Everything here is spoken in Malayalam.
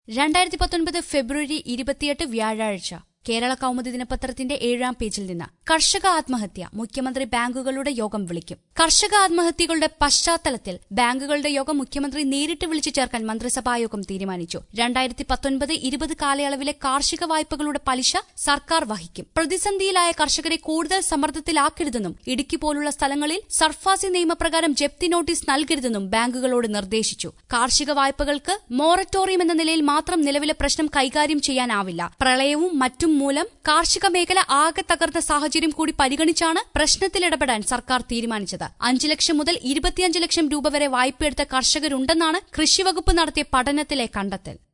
രണ്ടായിരത്തി പത്തൊൻപത് ഫെബ്രുവരി ഇരുപത്തിയെട്ട് വ്യാഴാഴ്ച കേരള കൗമുദി ദിനപത്രത്തിന്റെ ഏഴാം പേജിൽ നിന്ന് കർഷക ആത്മഹത്യ മുഖ്യമന്ത്രി ബാങ്കുകളുടെ യോഗം വിളിക്കും കർഷക ആത്മഹത്യകളുടെ പശ്ചാത്തലത്തിൽ ബാങ്കുകളുടെ യോഗം മുഖ്യമന്ത്രി നേരിട്ട് വിളിച്ചു ചേർക്കാൻ മന്ത്രിസഭായോഗം തീരുമാനിച്ചു രണ്ടായിരത്തി പത്തൊൻപത് ഇരുപത് കാലയളവിലെ കാർഷിക വായ്പകളുടെ പലിശ സർക്കാർ വഹിക്കും പ്രതിസന്ധിയിലായ കർഷകരെ കൂടുതൽ സമ്മർദ്ദത്തിലാക്കരുതെന്നും ഇടുക്കി പോലുള്ള സ്ഥലങ്ങളിൽ സർഫാസി നിയമപ്രകാരം ജപ്തി നോട്ടീസ് നൽകരുതെന്നും ബാങ്കുകളോട് നിർദ്ദേശിച്ചു കാർഷിക വായ്പകൾക്ക് മോറട്ടോറിയം എന്ന നിലയിൽ മാത്രം നിലവിലെ പ്രശ്നം കൈകാര്യം ചെയ്യാനാവില്ല പ്രളയവും മറ്റും മൂലം കാർഷിക മേഖല ആകെ തകർന്ന സാഹചര്യം കൂടി പരിഗണിച്ചാണ് പ്രശ്നത്തിലിടപെടാൻ സർക്കാർ തീരുമാനിച്ചത് അഞ്ച് ലക്ഷം മുതൽ ഇരുപത്തിയഞ്ച് ലക്ഷം രൂപ വരെ വായ്പയെടുത്ത കർഷകരുണ്ടെന്നാണ് കൃഷിവകുപ്പ് നടത്തിയ പഠനത്തിലെ കണ്ടെത്തൽ